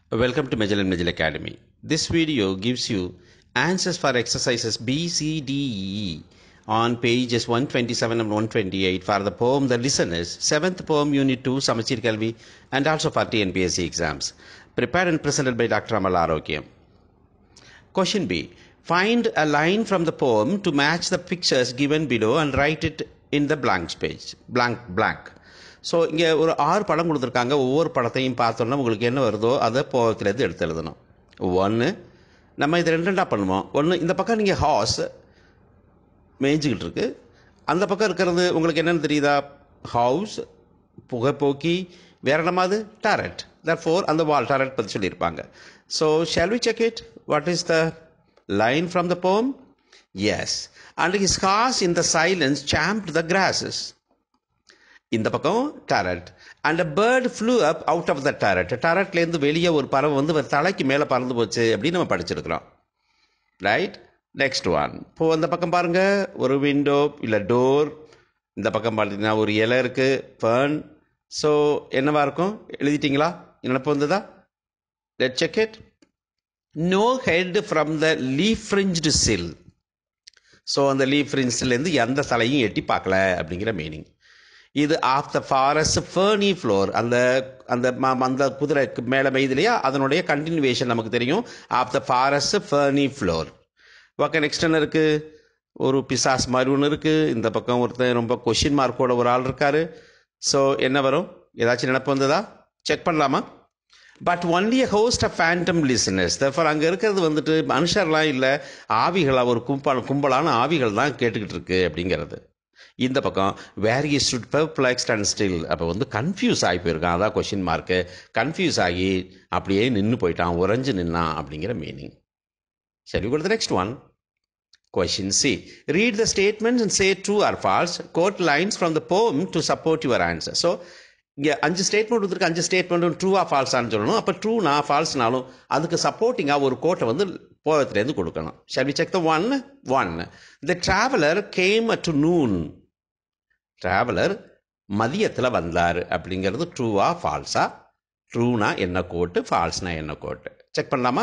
Welcome to Magellan Magellan Academy. This video gives you answers for exercises B, C, D, E on pages 127 and 128 for the poem The Listeners, 7th poem Unit 2 Samachir Kalvi and also for TNPSC exams. Prepared and presented by Dr. Amal Arogyam. Question B. Find a line from the poem to match the pictures given below and write it in the blank space. Blank, blank. So இங்கே ஒரு ஆறு படம் கொடுத்துருக்காங்க ஒவ்வொரு படத்தையும் பார்த்தோன்னா உங்களுக்கு என்ன வருதோ அதை போகத்துலேருந்து எடுத்து எழுதணும் ஒன்று நம்ம இது ரெண்டு ரெண்டாக பண்ணுவோம் ஒன்று இந்த பக்கம் நீங்கள் ஹாஸ் மேய்ஞ்சிக்கிட்டு இருக்கு அந்த பக்கம் இருக்கிறது உங்களுக்கு என்னென்னு தெரியுதா ஹவுஸ் புகைப்போக்கி வேற என்னமாது டேரட் தட் ஃபோர் அந்த வால் டேரட் பற்றி சொல்லியிருப்பாங்க so shall we check it what is the line from the poem is and his horse in the silence champed the grasses இந்த பக்கம் turret and a bird flew up out of the turret டேரட்லேருந்து வெளியே ஒரு பறவை வந்து ஒரு தலைக்கு மேலே பறந்து போச்சு அப்படின்னு நம்ம படிச்சிருக்கிறோம் ரைட் நெக்ஸ்ட் ஒன் இப்போ அந்த பக்கம் பாருங்க ஒரு விண்டோ இல்லை டோர் இந்த பக்கம் பார்த்தீங்கன்னா ஒரு இலை இருக்கு ஃபர்ன் ஸோ என்னவா இருக்கும் எழுதிட்டீங்களா நினப்பு வந்ததா let check it no head from the leaf fringed sill so அந்த லீஃப் ஃப்ரிஞ்ச்லேருந்து எந்த தலையும் எட்டி பார்க்கல அப்படிங்கிற மீனிங் இது of the forest ferny floor அந்த அந்த ம- அந்த குதிரைக்கு மேலே மெய்து இல்லையா அதனுடைய கண்டினியூவேஷன் நமக்கு தெரியும் of the forest ferny floor okay next என்ன இருக்குது ஒரு பிசாஸ் மாதிரி ஒன்று இருக்குது இந்த பக்கம் ஒருத்தன் ரொம்ப கொஷின் மார்க்கோட ஒரு ஆள் இருக்காரு ஸோ என்ன வரும் ஏதாச்சும் நினப்பு வந்ததா செக் பண்ணலாமா but only a host of phantom listeners therefore அங்கே இருக்கிறது வந்துட்டு மனுஷர்லாம் இல்லை ஆவிகளாக ஒரு கும்பல் கும்பலான ஆவிகள் தான் கேட்டுக்கிட்டு இருக்கு அப்படிங்கிறது இந்த பக்கம் where is stood perplexed and still அப்போ வந்து கன்ஃபியூஸ் ஆகி போயிருக்கான் அதான் கொஷின் மார்க்கு கன்ஃபியூஸ் ஆகி அப்படியே நின்று போயிட்டான் உறைஞ்சு நின்னான் அப்படிங்கிற மீனிங் சரி கொடுத்த next one Question C. Read the statements and say true or false. Quote lines from the poem to support your answer. So, இங்கே அஞ்சு ஸ்டேட்மெண்ட் கொடுத்துருக்கு அஞ்சு ஸ்டேட்மெண்ட்டும் ட்ரூவா ஃபால்ஸான்னு சொல்லணும் அப்போ ட்ரூனா ஃபால்ஸ்னாலும் அதுக்கு சப்போர்ட்டிங்காக ஒரு கோட்டை வந்து போகத்துலேருந்து கொடுக்கணும் shall we check the one one the traveller came to noon traveller மதியத்தில் வந்தார் அப்படிங்கிறது ட்ரூவா ஃபால்ஸா ட்ரூனா என்ன கோட்டு ஃபால்ஸ்னா என்ன கோட்டு செக் பண்ணலாமா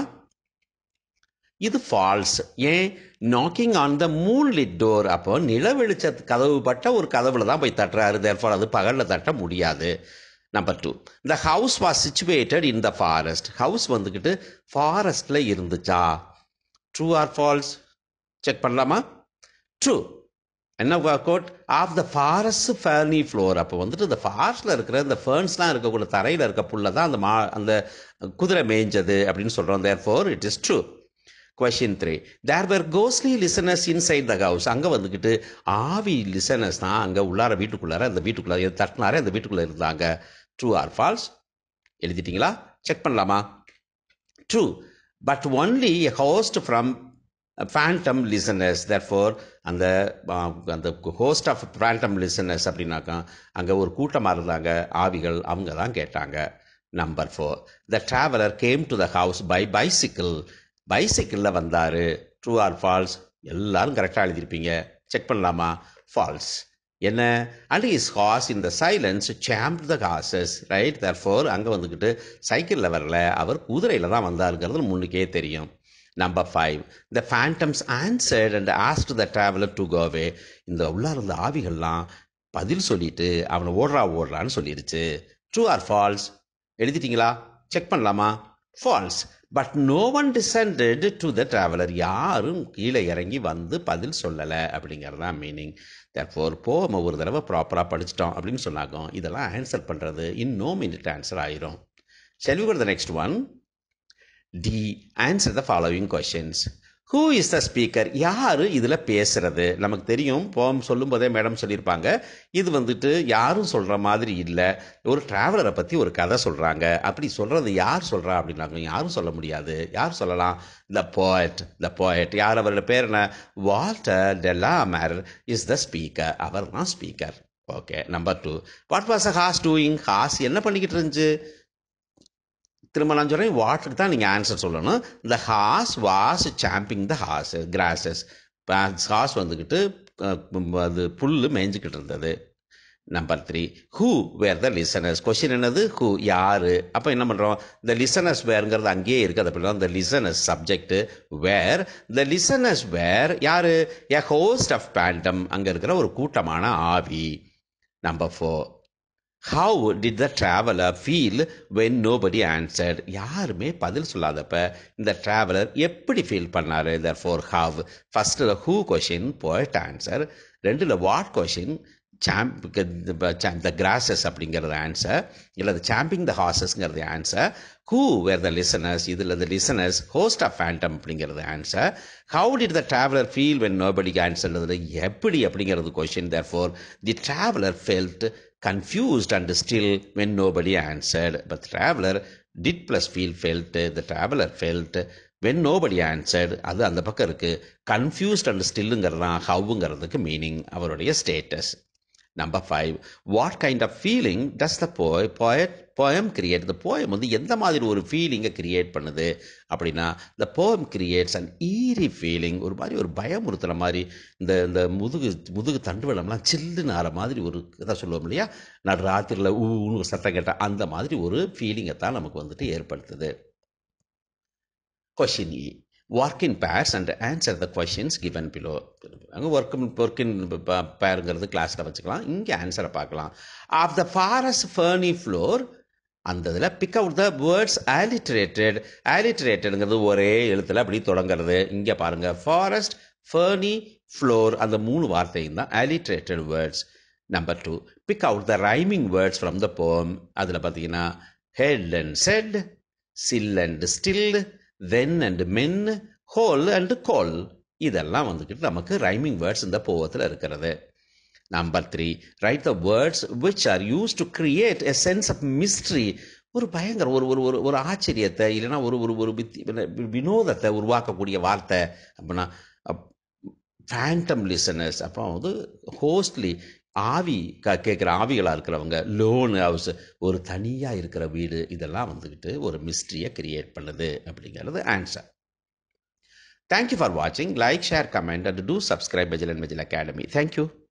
இது ஃபால்ஸ் ஏன் knocking on the moonlit door அப்போ நில வெளிச்ச கதவு பட்ட ஒரு கதவுல தான் போய் தட்டுறாரு தேர்ஃபார் அது பகலில் தட்ட முடியாது number two the house was situated in the forest house வந்துக்கிட்டு ஃபாரஸ்டில் இருந்துச்சா ட்ரூ ஆர் ஃபால்ஸ் செக் பண்ணலாமா ட்ரூ என்ன quote of the forest ferny floor அப்போ வந்துட்டு இந்த ஃபாரஸ்டில் இருக்கிற இந்த ஃபேர்ன்ஸ்லாம் இருக்கக்கூடிய தரையில் இருக்க புல்ல தான் அந்த மா அந்த குதிரை மேய்ஞ்சது அப்படின்னு சொல்கிறோம் therefore it is true question three there were ghostly listeners inside the house அங்கே வந்துக்கிட்டு ஆவி லிசனர்ஸ் தான் அங்கே உள்ளார வீட்டுக்குள்ளார அந்த வீட்டுக்குள்ளார தட்டினாரே அந்த வீட்டுக்குள்ளே இருந்தாங்க ட்ரூ ஆர் ஃபால்ஸ் எழுதிட்டீங்களா செக் பண்ணலாமா true but only a host from phantom listeners therefore அந்த ஆ, அந்த ஹோஸ்ட் ஆஃப் ஃபேண்டம் லிசனர்ஸ் அப்படின்னாக்கா அங்கே ஒரு கூட்டமாக இருந்தாங்க ஆவிகள் அவங்க தான் கேட்டாங்க number four the traveller came to the house by bicycle பைசைக்கிளில் வந்தார் ட்ரூ ஆர் ஃபால்ஸ் எல்லாரும் கரெக்டாக எழுதியிருப்பீங்க செக் பண்ணலாமா ஃபால்ஸ் என்ன and his horse in the silence champ the ஹாசஸ் ரைட் தர் ஃபோர் அங்கே வந்துக்கிட்டு சைக்கிளில் வரல அவர் குதிரையில் தான் வந்தாருங்கிறது முன்னுக்கே தெரியும் number five the phantoms answered and asked the traveller to go away இந்த உள்ளார இருந்த ஆவிகள்லாம் பதில் சொல்லிட்டு அவனை ஓடுறா ஓடுறான்னு சொல்லிடுச்சு ட்ரூ ஆர் ஃபால்ஸ் எழுதிட்டீங்களா செக் பண்ணலாமா false but no one descended to the traveller யாரும் கீழே இறங்கி வந்து பதில் சொல்லலை அப்படிங்கிறது தான் மீனிங் தேர்ஃபோர் போம ஒரு தடவை ப்ராப்பராக படிச்சிட்டோம் அப்படின்னு சொன்னாங்க இதெல்லாம் ஆன்சர் பண்ணுறது இன் நோ மினிட் ஆன்சர் ஆயிரும் Shall we go to the next one? D. Answer the following questions. Who is the speaker யார் இதில் பேசுறது நமக்கு தெரியும் போம் சொல்லும்போதே மேடம் சொல்லியிருப்பாங்க இது வந்துட்டு யாரும் சொல்கிற மாதிரி இல்லை ஒரு ட்ராவலரை பற்றி ஒரு கதை சொல்கிறாங்க அப்படி சொல்கிறது யார் சொல்கிறா அப்படின்னாங்க யாரும் சொல்ல முடியாது யார் சொல்லலாம் த poet த poet யார் அவரோட பேர் என்ன Walter de la Mare is the speaker அவர் தான் speaker okay number two what was a horse doing horse என்ன பண்ணிக்கிட்டு இருந்துச்சு திரும்ப நான் சொல்கிறேன் வாட்டருக்கு தான் நீங்கள் ஆன்சர் சொல்லணும் the horse was champing the horse grasses horse வந்துக்கிட்டு அஹ், அது புல் மேய்ஞ்சிக்கிட்டு இருந்தது number three who were the listeners question என்னது ஹூ யாரு அப்போ என்ன பண்ணுறோம் இந்த லிசனர்ஸ் வேருங்கிறது அங்கேயே இருக்குது அப்படின்னா இந்த listeners subject were the listeners were யாரு எ ஹோஸ்ட் ஆஃப் பேண்டம் அங்கே இருக்கிற ஒரு கூட்டமான ஆவி number four how did the traveller feel when nobody answered யாருமே பதில் சொல்லாதப்ப இந்த ட்ராவலர் எப்படி ஃபீல் பண்ணார் தர் ஃபோர் ஹவ் ஃபஸ்ட்டில் ஹூ கொஷின் போய்ட் ஆன்சர் ரெண்டில் what question champ the grasses அப்படிங்கிறது ஆன்சர் இல்லை சாம்பிங் த ஹார்சஸ்ங்கிறது answer who were the listeners இதில் the listeners host of phantom அப்படிங்கிறது answer how did the traveller feel when nobody ஆன்சர்ன்றது எப்படி அப்படிங்கிறது question therefore the traveller felt confused and still when nobody answered. But the traveler did plus feel felt, the traveler felt when nobody answered. அது அந்த பக்கம் இருக்கு confused and ஸ்டில்லுங்கிறது தான் ஹவுங்கிறதுக்கு மீனிங் அவருடைய status number five what kind of feeling does the போய் poet poem create இந்த போயம் வந்து எந்த மாதிரி ஒரு ஃபீலிங்கை கிரியேட் பண்ணுது அப்படின்னா the poem creates and eerie feeling ஒரு மாதிரி ஒரு பயமுறுத்துற மாதிரி இந்த இந்த முதுகு முதுகு தண்டுவளம்லாம் சில்லுன்னு ஆற மாதிரி ஒரு இதை சொல்லுவோம் இல்லையா நடு ராத்திரியில் ஊன்னு சத்தம் கேட்டால் அந்த மாதிரி ஒரு ஃபீலிங்கை தான் நமக்கு வந்துட்டு ஏற்படுத்துது question E work in pairs and answer the questions given below அங்கே ஒர்க் ஒர்க் இன் பேருங்கிறது கிளாஸில் வச்சுக்கலாம் இங்கே ஆன்சரை பார்க்கலாம் of the forest ferny floor அந்த இதில் pick out the words alliterated ஆலிட்ரேட்டடுங்கிறது ஒரே எழுத்தில் அப்படி தொடங்குறது இங்கே பாருங்கள் ஃபாரஸ்ட் ஃபர்னி ஃப்ளோர் அந்த மூணு வார்த்தையும் தான் alliterated words number two pick out the rhyming words from the poem அதில் பார்த்தீங்கன்னா head and said sill and still then and men hall and call இதெல்லாம் வந்துக்கிட்டு நமக்கு ரைமிங் வேர்ட்ஸ் இந்த போவத்தில் இருக்கிறது number three write the words which are use to create a sense of mystery ஒரு பயங்கர ஒரு ஒரு ஒரு ஒரு ஆச்சரியத்தை இல்லைன்னா ஒரு ஒரு ஒரு வினோதத்தை உருவாக்கக்கூடிய வார்த்தை அப்படின்னா ஃபேண்டம் லிசனர்ஸ் அப்புறம் வந்து ஹோஸ்ட்லி ஆவி க கேட்குற ஆவிகளாக இருக்கிறவங்க லோன் ஹவுஸ் ஒரு தனியாக இருக்கிற வீடு இதெல்லாம் வந்துக்கிட்டு ஒரு மிஸ்ட்ரியை கிரியேட் பண்ணுது அப்படிங்கிறது ஆன்சர் தேங்க்யூ ஃபார் வாட்சிங் like share comment and do subscribe Mejil and Mejil academy thank you